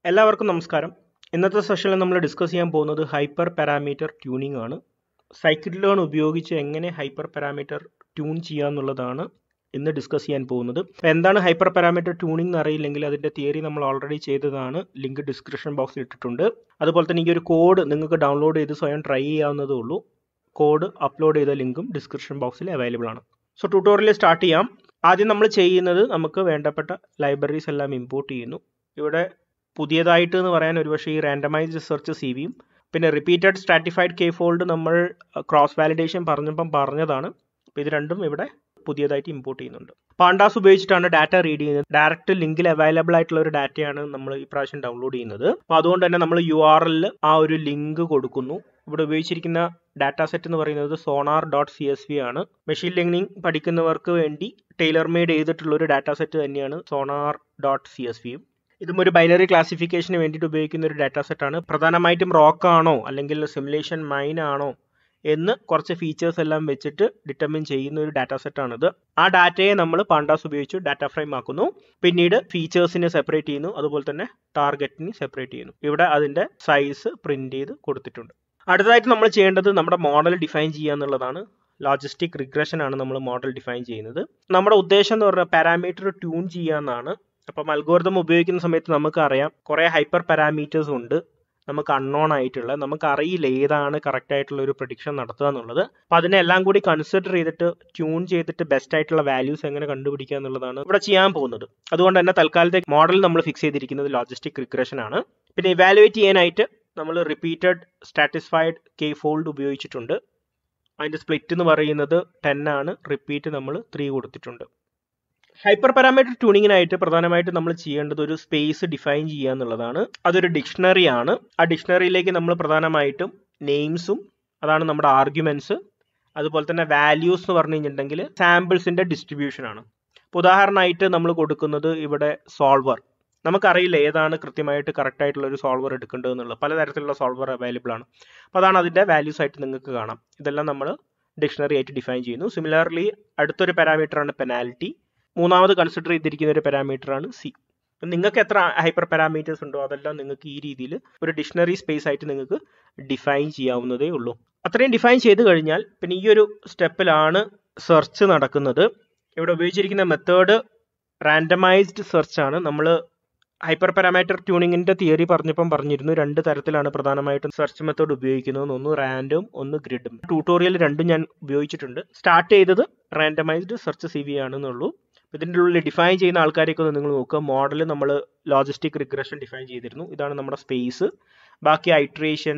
എല്ലാവർക്കും നമസ്കാരം ഇന്നത്തെ സെഷനിൽ നമ്മൾ ഡിസ്കസ് ചെയ്യാൻ പോകുന്നത് ഹൈപ്പർ പാരാമീറ്റർ ട്യൂണിംഗ് ആണ് സൈക്കിൾ ലേൺ ഉപയോഗിച്ച് എങ്ങനെ ഹൈപ്പർ പാരാമീറ്റർ ട്യൂൺ ചെയ്യുക എന്നുള്ളതാണ് ഇന്ന് ഡിസ്കസ് ചെയ്യാൻ പോകുന്നത് അപ്പോൾ എന്താണ് ഹൈപ്പർ പാരാമീറ്റർ ട്യൂണിംഗ് എന്ന് അറിയില്ലെങ്കിൽ അതിൻ്റെ തിയറി നമ്മൾ ഓൾറെഡി ചെയ്തതാണ് ലിങ്ക് ഡിസ്ക്രിപ്ഷൻ ബോക്സിൽ ഇട്ടിട്ടുണ്ട് അതുപോലെ തന്നെ ഈ ഒരു കോഡ് നിങ്ങൾക്ക് ഡൗൺലോഡ് ചെയ്ത് സ്വയം ട്രൈ ചെയ്യാവുന്നതേ ഉള്ളൂ കോഡ് അപ്ലോഡ് ചെയ്ത ലിങ്കും ഡിസ്ക്രിപ്ഷൻ ബോക്സിൽ അവൈലബിൾ ആണ് സോ ട്യൂട്ടോറിയൽ സ്റ്റാർട്ട് ചെയ്യാം ആദ്യം നമ്മൾ ചെയ്യുന്നത് നമുക്ക് വേണ്ടപ്പെട്ട ലൈബ്രറീസ് എല്ലാം ഇമ്പോർട്ട് ചെയ്യുന്നു ഇവിടെ പുതിയതായിട്ട് എന്ന് പറയാൻ ഒരുപക്ഷെ ഈ റാൻഡമൈസ്ഡ് സെർച്ച് സി വിയും പിന്നെ റിപ്പീറ്റഡ് സ്ട്രാറ്റിഫൈഡ് കെ ഫോൾഡ് നമ്മൾ ക്രോസ് വാലിഡേഷൻ പറഞ്ഞപ്പം പറഞ്ഞതാണ് അപ്പോൾ ഇത് രണ്ടും ഇവിടെ പുതിയതായിട്ട് ഇമ്പോർട്ട് ചെയ്യുന്നുണ്ട് പാണ്ടാസ് ഉപയോഗിച്ചിട്ടാണ് ഡാറ്റ റീഡ് ചെയ്യുന്നത് ഡയറക്റ്റ് ലിങ്കിൽ അവൈലബിൾ ആയിട്ടുള്ള ഒരു ഡാറ്റയാണ് നമ്മൾ ഇപ്രാവശ്യം ഡൗൺലോഡ് ചെയ്യുന്നത് അപ്പോൾ അതുകൊണ്ട് തന്നെ നമ്മൾ യു ആർ എല്ലിൽ ആ ഒരു ലിങ്ക് കൊടുക്കുന്നു ഇവിടെ ഉപയോഗിച്ചിരിക്കുന്ന ഡാറ്റ സെറ്റ് എന്ന് പറയുന്നത് sonar dot C S V ആണ് മെഷീൻ ലേണിംഗ് പഠിക്കുന്നവർക്ക് വേണ്ടി ടൈലർ മെയ്ഡ് ചെയ്തിട്ടുള്ള ഒരു ഡാറ്റ സെറ്റ് തന്നെയാണ് സോണാർ ഡോട്ട് സി എസ് വിയും ഇതും ഒരു ബൈനറി ക്ലാസിഫിക്കേഷന് വേണ്ടിയിട്ട് ഉപയോഗിക്കുന്ന ഒരു ഡാറ്റ സെറ്റ് ആണ് പ്രധാനമായിട്ടും റോക്ക് ആണോ അല്ലെങ്കിൽ സിമുലേഷൻ മൈൻ ആണോ എന്ന് കുറച്ച് ഫീച്ചേഴ്സ് എല്ലാം വെച്ചിട്ട് ഡിറ്റർമിൻ ചെയ്യുന്ന ഒരു ഡാറ്റ സെറ്റ് ആണിത് ആ ഡാറ്റയെ നമ്മൾ പാണ്ടാസ് ഉപയോഗിച്ച് ഡാറ്റ ഫ്രെയിം ആക്കുന്നു പിന്നീട് ഫീച്ചേഴ്സിനെ സെപ്പറേറ്റ് ചെയ്യുന്നു അതുപോലെ തന്നെ ടാർഗറ്റിനെ സെപ്പറേറ്റ് ചെയ്യുന്നു ഇവിടെ അതിന്റെ സൈസ് പ്രിന്റ് ചെയ്ത് കൊടുത്തിട്ടുണ്ട് അടുത്തതായിട്ട് നമ്മൾ ചെയ്യേണ്ടത് നമ്മുടെ മോഡൽ ഡിഫൈൻ ചെയ്യുക എന്നുള്ളതാണ് ലോജിസ്റ്റിക് റിഗ്രഷൻ ആണ് നമ്മൾ മോഡൽ ഡിഫൈൻ ചെയ്യുന്നത് നമ്മുടെ ഉദ്ദേശം എന്ന് പറഞ്ഞാൽ പാരാമീറ്റർ ട്യൂൺ ചെയ്യുക എന്നാണ് അപ്പം അൽഗോരിതം ഉപയോഗിക്കുന്ന സമയത്ത് നമുക്കറിയാം കുറേ ഹൈപ്പർ പാരാമീറ്റേഴ്സ് ഉണ്ട് നമുക്ക് അൺനോൺ ആയിട്ടുള്ള നമുക്ക് അറിയില്ല ഏതാണ് കറക്റ്റ് ആയിട്ടുള്ള ഒരു പ്രഡിക്ഷൻ നടത്തുക എന്നുള്ളത് അപ്പം അതിനെല്ലാം കൂടി കൺസിഡർ ചെയ്തിട്ട് ട്യൂൺ ചെയ്തിട്ട് ബെസ്റ്റ് ആയിട്ടുള്ള വാല്യൂസ് എങ്ങനെ കണ്ടുപിടിക്കുക എന്നുള്ളതാണ് ഇവിടെ ചെയ്യാൻ പോകുന്നത് അതുകൊണ്ട് തന്നെ തൽക്കാലത്തെ മോഡൽ നമ്മൾ ഫിക്സ് ചെയ്തിരിക്കുന്നത് ലോജിസ്റ്റിക് റിഗ്രഷൻ ആണ് പിന്നെ ഇവാലുവേറ്റ് ചെയ്യാനായിട്ട് നമ്മൾ റിപ്പീറ്റഡ് സ്റ്റാറ്റിസ്ഫൈഡ് കെ ഫോൾഡ് ഉപയോഗിച്ചിട്ടുണ്ട് അതിൻ്റെ സ്പ്ലിറ്റ് എന്ന് പറയുന്നത് ടെൻ ആണ് റിപ്പീറ്റ് നമ്മൾ ത്രീ കൊടുത്തിട്ടുണ്ട് ഹൈപ്പർ പാരാമീറ്റർ ട്യൂണിങ്ങിനായിട്ട് പ്രധാനമായിട്ട് നമ്മൾ ചെയ്യേണ്ടത് ഒരു സ്പേസ് ഡിഫൈൻ ചെയ്യുക എന്നുള്ളതാണ് അതൊരു ഡിക്ഷണറി ആണ് ആ ഡിക്ഷണറിയിലേക്ക് നമ്മൾ പ്രധാനമായിട്ടും നെയിംസും അതാണ് നമ്മുടെ ആർഗ്യുമെന്റ്സ് അതുപോലെ തന്നെ വാല്യൂസ് എന്ന് പറഞ്ഞു കഴിഞ്ഞിട്ടുണ്ടെങ്കിൽ സാമ്പിൾസിന്റെ ഡിസ്ട്രിബ്യൂഷൻ ആണ് ഉദാഹരണമായിട്ട് നമ്മൾ കൊടുക്കുന്നത് ഇവിടെ സോൾവർ നമുക്കറിയില്ല ഏതാണ് കൃത്യമായിട്ട് കറക്റ്റ് ആയിട്ടുള്ള ഒരു സോൾവർ എടുക്കേണ്ടത് എന്നുള്ളത് പലതരത്തിലുള്ള സോൾവർ അവൈലബിൾ ആണ് അപ്പോൾ അതാണ് അതിൻ്റെ വാല്യൂസ് ആയിട്ട് നിങ്ങൾക്ക് കാണാം ഇതെല്ലാം നമ്മൾ ഡിക്ഷണറി ആയിട്ട് ഡിഫൈൻ ചെയ്യുന്നു സിമിലർലി അടുത്തൊരു പാരാമീറ്റർ ആണ് പെനാൽറ്റി മൂന്നാമത് കൺസിഡർ ചെയ്തിരിക്കുന്ന ഒരു പാരാമീറ്റർ ആണ് സി നിങ്ങൾക്ക് എത്ര ഹൈപ്പർ പാരാമീറ്റേഴ്സ് ഉണ്ടോ അതെല്ലാം നിങ്ങൾക്ക് ഈ രീതിയിൽ ഒരു ഡിക്ഷണറി സ്പേസ് ആയിട്ട് നിങ്ങൾക്ക് ഡിഫൈൻ ചെയ്യാവുന്നതേ ഉള്ളൂ അത്രയും ഡിഫൈൻ ചെയ്ത് കഴിഞ്ഞാൽ പിന്നെ ഈ ഒരു സ്റ്റെപ്പിലാണ് സെർച്ച് നടക്കുന്നത് ഇവിടെ ഉപയോഗിച്ചിരിക്കുന്ന മെത്തേഡ് റാൻഡമൈസ്ഡ് സെർച്ച് ആണ് നമ്മൾ ഹൈപ്പർ പാരാമീറ്റർ ട്യൂണിങ്ങിന്റെ തിയറി പറഞ്ഞപ്പം പറഞ്ഞിരുന്നു രണ്ട് തരത്തിലാണ് പ്രധാനമായിട്ടും സെർച്ച് മെത്തേഡ് ഉപയോഗിക്കുന്നത് ഒന്ന് റാൻഡും ഒന്ന് ഗ്രിഡും ട്യൂട്ടോറിയൽ രണ്ടും ഞാൻ ഉപയോഗിച്ചിട്ടുണ്ട് സ്റ്റാർട്ട് ചെയ്തത് റാൻഡമൈസ്ഡ് സെർച്ച് സി വി ആണെന്നുള്ളൂ ഇതിൻ്റെ ഉള്ളിൽ ഡിഫൈൻ ചെയ്യുന്ന ആൾക്കാരെയൊക്കെ ഒന്ന് നിങ്ങൾ നോക്കുക മോഡൽ നമ്മൾ ലോജിസ്റ്റിക് റിഗ്രഷൻ ഡിഫൈൻ ചെയ്തിരുന്നു ഇതാണ് നമ്മുടെ സ്പേസ് ബാക്കി ഐട്രേഷൻ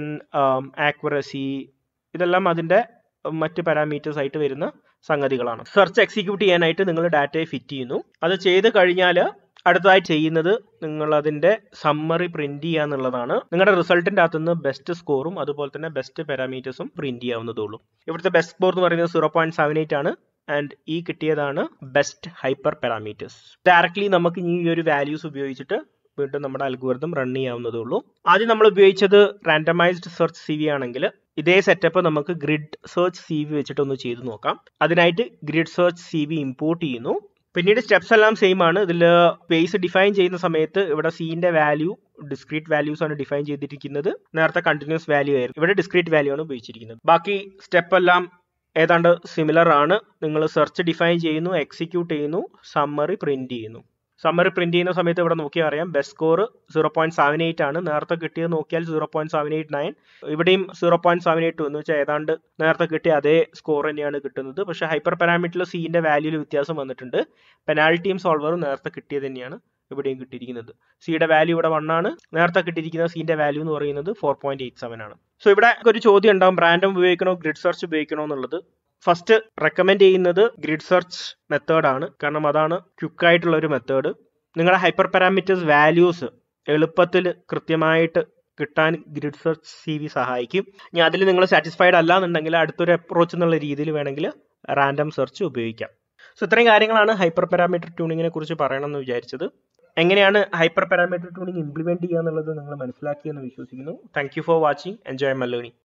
ആക്യുറസി ഇതെല്ലാം അതിൻ്റെ മറ്റ് പാരാമീറ്റേഴ്സ് ആയിട്ട് വരുന്ന സംഗതികളാണ് സെർച്ച് എക്സിക്യൂട്ട് ചെയ്യാനായിട്ട് നിങ്ങൾ ഡാറ്റയെ ഫിറ്റ് ചെയ്യുന്നു അത് ചെയ്ത് കഴിഞ്ഞാൽ അടുത്തതായി ചെയ്യുന്നത് നിങ്ങൾ അതിന്റെ സമ്മറി പ്രിന്റ് ചെയ്യുക എന്നുള്ളതാണ് നിങ്ങളുടെ റിസൾട്ടിന്റെ അകത്തുനിന്ന് ബെസ്റ്റ് സ്കോറും അതുപോലെ തന്നെ ബെസ്റ്റ് പാരാമീറ്റേഴ്സും പ്രിന്റ് ചെയ്യാവുന്നതുള്ളൂ ഇവിടുത്തെ ബെസ്റ്റ് സ്കോർ എന്ന് പറയുന്നത് സീറോ പോയിന്റ് സെവൻ എയ്റ്റ് ആണ് ആൻഡ് ഈ കിട്ടിയതാണ് ബെസ്റ്റ് ഹൈപ്പർ പാരാമീറ്റേഴ്സ് ഡയറക്ട്ലി നമുക്ക് ഈ ഒരു വാല്യൂസ് ഉപയോഗിച്ചിട്ട് വീണ്ടും നമ്മുടെ അൽഗോരിതം റൺ ചെയ്യാവുന്നതേ ഉള്ളൂ ആദ്യം നമ്മൾ ഉപയോഗിച്ചത് റാൻഡമൈസ്ഡ് സെർച്ച് സി വി ആണെങ്കിൽ ഇതേ സെറ്റപ്പ് നമുക്ക് ഗ്രിഡ് സെർച്ച് സി വി വെച്ചിട്ട് ഒന്ന് ചെയ്തു നോക്കാം അതിനായിട്ട് grid search C V import ചെയ്യുന്നു പിന്നീട് സ്റ്റെപ്സ് എല്ലാം സെയിം ആണ് ഇതിൽ ബേസ് ഡിഫൈൻ ചെയ്യുന്ന സമയത്ത് ഇവിടെ സീന്റെ വാല്യൂ ഡിസ്ക്രീറ്റ് വാല്യൂസ് ആണ് ഡിഫൈൻ ചെയ്തിരിക്കുന്നത് നേരത്തെ കണ്ടിന്യൂസ് വാല്യൂ ആയിരുന്നു ഇവിടെ ഡിസ്ക്രീറ്റ് വാല്യൂ ആണ് ഉപയോഗിച്ചിരിക്കുന്നത് ബാക്കി സ്റ്റെപ്പ് എല്ലാം ഏതാണ്ട് സിമിലർ ആണ് നിങ്ങൾ സെർച്ച് ഡിഫൈൻ ചെയ്യുന്നു എക്സിക്യൂട്ട് ചെയ്യുന്നു സമ്മറി പ്രിന്റ് ചെയ്യുന്നു സമ്മറി പ്രിന്റ് ചെയ്യുന്ന സമയത്ത് ഇവിടെ നോക്കിയാൽ അറിയാം best score zero point seven eight ആണ് നേരത്തെ കിട്ടിയത് നോക്കിയാൽ zero point seven eight nine ഇവിടെയും സീറോ പോയിന്റ് സെവൻ എയ്റ്റ് എന്ന് വെച്ചാൽ ഏതാണ്ട് നേരത്തെ കിട്ടിയ അതേ സ്കോർ തന്നെയാണ് കിട്ടുന്നത് പക്ഷേ ഹൈപ്പർ പാരാമീറ്ററിൽ സീൻ്റെ വാല്യൂവിൽ വ്യത്യാസം വന്നിട്ടുണ്ട് പെനാൽറ്റിയും സോൾവറും നേരത്തെ കിട്ടിയത് തന്നെയാണ് ഇവിടെയും കിട്ടിയിരിക്കുന്നത് സിയുടെ വാല്യൂ ഇവിടെ വൺ ആണ് നേരത്തെ കിട്ടിയിരിക്കുന്ന സീന്റെ വാല്യൂ എന്ന് പറയുന്നത് ഫോർ പോയിന്റ് എയ്റ്റ് സെവൻ ആണ് സോ ഇവിടെ ഒരു ചോദ്യം ഉണ്ടാവും റാൻഡം ഉപയോഗിക്കണോ ഗ്രിഡ് സെർച്ച് ഉപയോഗിക്കണോ എന്നുള്ളത് ഫസ്റ്റ് റെക്കമെൻഡ് ചെയ്യുന്നത് ഗ്രിഡ് സെർച്ച് മെത്തേഡ് ആണ് കാരണം അതാണ് ക്വിക്ക് ആയിട്ടുള്ള ഒരു മെത്തേഡ് നിങ്ങളുടെ ഹൈപ്പർ പാരാമീറ്റേഴ്സ് വാല്യൂസ് എളുപ്പത്തിൽ കൃത്യമായിട്ട് കിട്ടാൻ ഗ്രിഡ് സെർച്ച് സി വി സഹായിക്കും ഇനി അതിൽ നിങ്ങൾ സാറ്റിസ്ഫൈഡ് അല്ല എന്നുണ്ടെങ്കിൽ അടുത്തൊരു അപ്രോച്ച് എന്നുള്ള രീതിയിൽ വേണമെങ്കിൽ റാൻഡം സെർച്ച് ഉപയോഗിക്കാം സോ ഇത്രയും കാര്യങ്ങളാണ് ഹൈപ്പർ പാരാമീറ്റർ ട്യൂണിങ്ങിനെ കുറിച്ച് പറയണമെന്ന് വിചാരിച്ചത് എങ്ങനെയാണ് ഹൈപ്പർ പാരാമീറ്റർ ട്യൂണിംഗ് ഇംപ്ലിമെന്റ് ചെയ്യുക എന്നുള്ളത് നിങ്ങൾ മനസ്സിലാക്കിയെന്ന് വിശ്വസിക്കുന്നു thank you for watching enjoy my learning